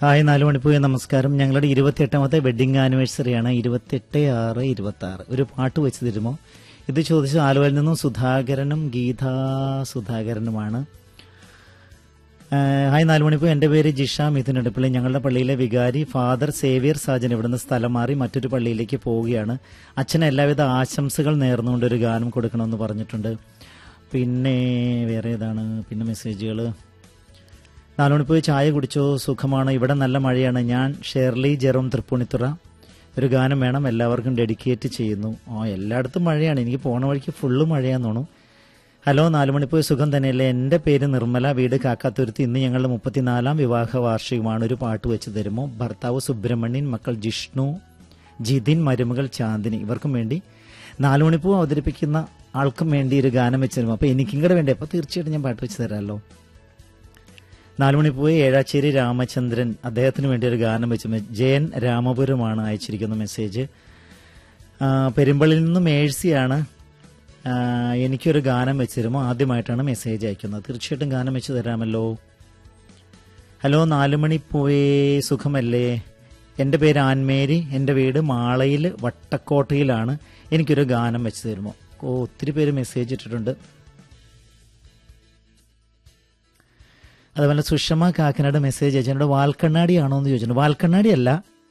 hi നാലു മണിപ്പോയി നമസ്കാരം ഞങ്ങളുടെ ഇരുപത്തിയെട്ടാമത്തെ വെഡിങ് ആനിവേഴ്സറിയാണ് ഇരുപത്തെട്ട് ആറ് ഇരുപത്തി ആറ് ഒരു പാട്ട് വെച്ച് തരുമോ ഇത് ചോദിച്ചു ആലുവയിൽ നിന്നും സുധാകരനും ഗീതാ സുധാകരനുമാണ് ഏഹ് ഹായ് നാലു മണിപ്പോ എന്റെ പേര് ജിഷ മിഥുൻ എടുപ്പള്ളി ഞങ്ങളുടെ പള്ളിയിലെ വികാരി ഫാദർ സേവിയർ സാജൻ ഇവിടുന്ന് സ്ഥലം മാറി മറ്റൊരു പള്ളിയിലേക്ക് പോവുകയാണ് അച്ഛന് എല്ലാവിധ ആശംസകൾ നേർന്നുകൊണ്ട് ഒരു ഗാനം കൊടുക്കണമെന്ന് പറഞ്ഞിട്ടുണ്ട് പിന്നെ വേറെ ഏതാണ് പിന്നെ മെസ്സേജുകൾ നാലുമണി പോയി ചായ കുടിച്ചോ സുഖമാണ് ഇവിടെ നല്ല മഴയാണ് ഞാൻ ഷെർലി ജെറോം തൃപ്പൂണിത്തുറ ഒരു ഗാനം വേണം എല്ലാവർക്കും ഡെഡിക്കേറ്റ് ചെയ്യുന്നു ആ എല്ലായിടത്തും മഴയാണ് എനിക്ക് പോണ വഴിക്ക് ഫുള്ള് മഴയാന്ന് തോന്നുന്നു ഹലോ നാലുമണിപ്പോയി സുഖം തന്നെയല്ലേ എൻ്റെ പേര് നിർമ്മല വീട് കാക്കാത്തുരുത്തി ഇന്ന് ഞങ്ങളുടെ മുപ്പത്തിനാലാം വിവാഹ വാർഷികമാണ് ഒരു പാട്ട് വെച്ച് തരുമോ ഭർത്താവ് സുബ്രഹ്മണ്യൻ മക്കൾ ജിഷ്ണു ജിതിൻ മരുമകൾ ചാന്ദിനി ഇവർക്കും വേണ്ടി നാലുമണിപ്പൂ അവതരിപ്പിക്കുന്ന ആൾക്കും വേണ്ടി ഒരു ഗാനം വെച്ച് തരുമോ അപ്പോൾ എനിക്കും കൂടെ വേണ്ടി അപ്പോൾ തീർച്ചയായിട്ടും ഞാൻ പാട്ട് വെച്ച് തരാമല്ലോ നാലുമണി പോയി ഏഴാച്ചേരി രാമചന്ദ്രൻ അദ്ദേഹത്തിന് വേണ്ടി ഒരു ഗാനം വെച്ച് മെ- ജയൻ രാമപുരമാണ് അയച്ചിരിക്കുന്ന മെസ്സേജ് ആ, പെരുമ്പള്ളിയിൽ നിന്നും മേഴ്സിയാണ് ആ, എനിക്കൊരു ഗാനം വെച്ച് തരുമോ ആദ്യമായിട്ടാണ് മെസ്സേജ് അയക്കുന്നത് തീർച്ചയായിട്ടും ഗാനം വെച്ച് തരാമല്ലോ ഹലോ നാലുമണി പോയേ സുഖമല്ലേ എൻ്റെ പേര് ആൻമേരി എൻ്റെ വീട് മാളയിൽ വട്ടക്കോട്ടയിലാണ് എനിക്കൊരു ഗാനം വെച്ച് തരുമോ ഓ ഒത്തിരി പേര് മെസ്സേജ് ഇട്ടിട്ടുണ്ട് അതുപോലെ സുഷമ കാക്കനാട് മെസ്സേജ് അയച്ചിട്ടുണ്ട് വാൽക്കണ്ണാടി ആണോ എന്ന് ചോദിച്ചിട്ടുണ്ട് വാൽക്കണ്ണാടി അല്ല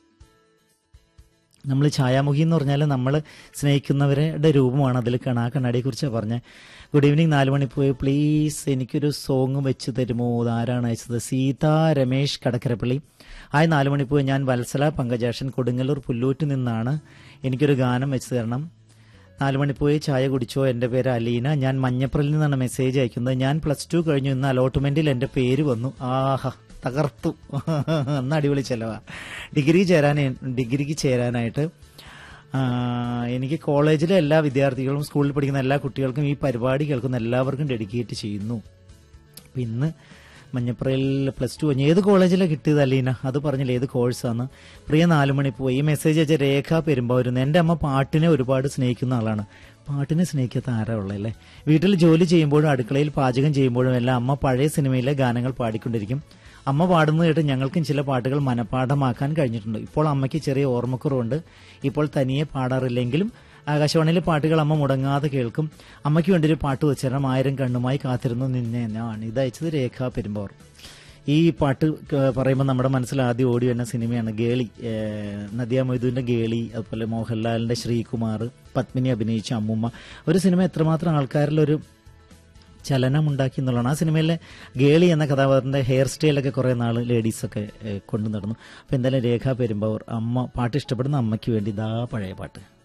നമ്മൾ ഛായാമുഖി എന്ന് പറഞ്ഞാൽ നമ്മൾ സ്നേഹിക്കുന്നവരുടെ രൂപമാണ് അതിൽ കാണാ കണ്ണാടിയെ കുറിച്ചാണ് പറഞ്ഞത് ഗുഡ് ഈവനിങ് നാല് മണി പോയി പ്ലീസ് എനിക്കൊരു സോങ് വെച്ച് തരുമോ ആരാണ് അയച്ചത് സീത രമേശ് കടക്കരപ്പള്ളി ആയി നാല് മണി പോയി ഞാൻ വത്സല പങ്കജാഷൻ കൊടുങ്ങല്ലൂർ പുല്ലൂറ്റ് നിന്നാണ് എനിക്കൊരു ഗാനം വെച്ച് തരണം നാല് മണി പോയി ചായ കുടിച്ചോ എൻ്റെ പേര് അലീന ഞാൻ മഞ്ഞപ്പുറയിൽ നിന്നാണ് മെസ്സേജ് അയക്കുന്നത് ഞാൻ പ്ലസ് ടു കഴിഞ്ഞു ഇന്ന് അലോട്ട്മെന്റിൽ എൻ്റെ പേര് വന്നു ആഹാ തകർത്തു അന്ന് അടിപൊളി ചെലവാ ഡിഗ്രി ചേരാൻ ഡിഗ്രിക്ക് ചേരാനായിട്ട് ആ, എനിക്ക് കോളേജിലെ എല്ലാ വിദ്യാർത്ഥികളും സ്കൂളിൽ പഠിക്കുന്ന എല്ലാ കുട്ടികൾക്കും ഈ പരിപാടി കേൾക്കുന്ന എല്ലാവർക്കും ഡെഡിക്കേറ്റ് ചെയ്യുന്നു അപ്പൊ ഇന്ന് മഞ്ഞപ്പുറയിൽ പ്ലസ് ടു കഴിഞ്ഞ് ഏത് കോളേജിലാണ് കിട്ടിയത് അലീന അത് പറഞ്ഞില്ല ഏത് കോഴ്സാണ് പ്രിയ നാലുമണി പോയി ഈ മെസ്സേജ് അയച്ച രേഖ പെരുമ്പാവൂരുന്ന് എൻ്റെ അമ്മ പാട്ടിനെ ഒരുപാട് സ്നേഹിക്കുന്ന ആളാണ് പാട്ടിനെ സ്നേഹിക്കാത്ത ആരാ ഉള്ളതല്ലേ വീട്ടിൽ ജോലി ചെയ്യുമ്പോഴും അടുക്കളയിൽ പാചകം ചെയ്യുമ്പോഴും എല്ലാം അമ്മ പഴയ സിനിമയിലെ ഗാനങ്ങൾ പാടിക്കൊണ്ടിരിക്കും അമ്മ പാടുന്നത് കേട്ട് ഞങ്ങൾക്കും ചില പാട്ടുകൾ മനഃപ്പാഠമാക്കാൻ കഴിഞ്ഞിട്ടുണ്ട് ഇപ്പോൾ അമ്മയ്ക്ക് ചെറിയ ഓർമ്മക്കുറവുണ്ട് ഇപ്പോൾ തനിയെ പാടാറില്ലെങ്കിലും ആകാശവാണിയിലെ പാട്ടുകൾ അമ്മ മുടങ്ങാതെ കേൾക്കും അമ്മയ്ക്ക് വേണ്ടി ഒരു പാട്ട് വെച്ചിരണം ആയിരം കണ്ണുമായി കാത്തിരുന്നു നിന്നെ ഞാൻ ഇത് അയച്ചത് രേഖ പെരുമ്പോർ ഈ പാട്ട് ക- പറയുമ്പോൾ നമ്മുടെ മനസ്സിൽ ആദ്യം ഓടി വരുന്ന സിനിമയാണ് ഗേളി ഏഹ് നദിയ മൊയ്തുവിന്റെ ഗേളി അതുപോലെ മോഹൻലാലിന്റെ ശ്രീകുമാർ പത്മിനി അഭിനയിച്ച അമ്മുമ്മ ഒരു സിനിമ എത്രമാത്രം ആൾക്കാരിൽ ഒരു ചലനം ഉണ്ടാക്കി എന്നുള്ളതാണ് ആ സിനിമയിലെ ഗേളി എന്ന കഥാപാത്രത്തിന്റെ ഹെയർ സ്റ്റൈലൊക്കെ കുറെ നാൾ ലേഡീസൊക്കെ ഏഹ്, കൊണ്ടു നടന്നു അപ്പൊ എന്തായാലും രേഖ പെരുമ്പാവൂർ അമ്മ പാട്ട് ഇഷ്ടപ്പെടുന്ന അമ്മയ്ക്ക് വേണ്ടി ഇതാ പഴയ പാട്ട്